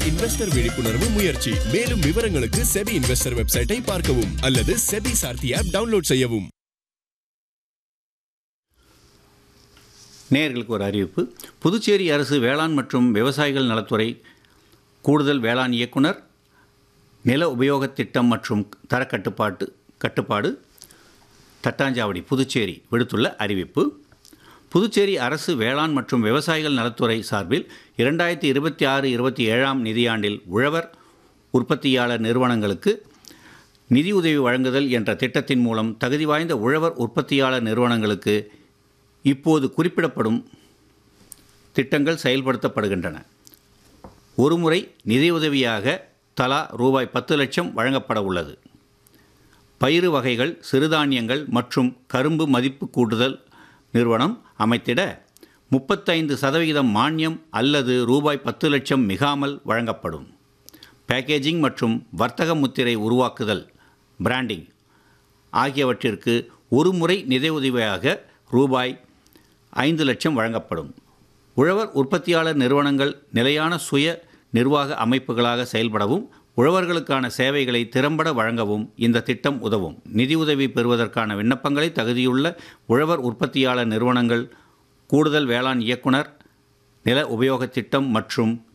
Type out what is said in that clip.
investor விழிப்புணர்வு முயற்சி மேலும் விவரங்களுக்கு செபி இன்வெஸ்டர் வெப்சைட்டை பார்க்கவும் அல்லது செபி சார்த்தி ஆப் டவுன்லோட் செய்யவும் நேயர்களுக்கு ஒரு அறிவிப்பு புதுச்சேரி அரசு வேளாண் மற்றும் விவசாயிகள் நலத்துறை கூடுதல் வேளாண் இயக்குனர் நில உபயோகத் திட்டம் மற்றும் தரக்கட்டுப்பாட்டு கட்டுப்பாடு தட்டாஞ்சாவடி புதுச்சேரி விடுத்துள்ள அறிவிப்பு புதுச்சேரி அரசு வேளாண் மற்றும் விவசாயிகள் நலத்துறை சார்பில் இரண்டாயிரத்தி இருபத்தி ஆறு இருபத்தி ஏழாம் நிதியாண்டில் உழவர் உற்பத்தியாளர் நிறுவனங்களுக்கு நிதியுதவி வழங்குதல் என்ற திட்டத்தின் மூலம் தகுதி வாய்ந்த உழவர் உற்பத்தியாளர் நிறுவனங்களுக்கு இப்போது குறிப்பிடப்படும் திட்டங்கள் செயல்படுத்தப்படுகின்றன ஒருமுறை நிதியுதவியாக தலா ரூபாய் பத்து லட்சம் வழங்கப்பட உள்ளது பயிறு வகைகள் சிறுதானியங்கள் மற்றும் கரும்பு மதிப்பு கூட்டுதல் நிறுவனம் அமைத்திட முப்பத்தைந்து சதவிகிதம் மானியம் அல்லது ரூபாய் பத்து லட்சம் மிகாமல் வழங்கப்படும் பேக்கேஜிங் மற்றும் வர்த்தக முத்திரை உருவாக்குதல் பிராண்டிங் ஆகியவற்றிற்கு ஒரு முறை நிதியுதவியாக ரூபாய் ஐந்து லட்சம் வழங்கப்படும் உழவர் உற்பத்தியாளர் நிறுவனங்கள் நிலையான சுய நிர்வாக அமைப்புகளாக செயல்படவும் உழவர்களுக்கான சேவைகளை திறம்பட வழங்கவும் இந்த திட்டம் உதவும் நிதியுதவி பெறுவதற்கான விண்ணப்பங்களை தகுதியுள்ள உழவர் உற்பத்தியாளர் நிறுவனங்கள் கூடுதல் வேளாண் இயக்குனர் நில உபயோகத் திட்டம் மற்றும்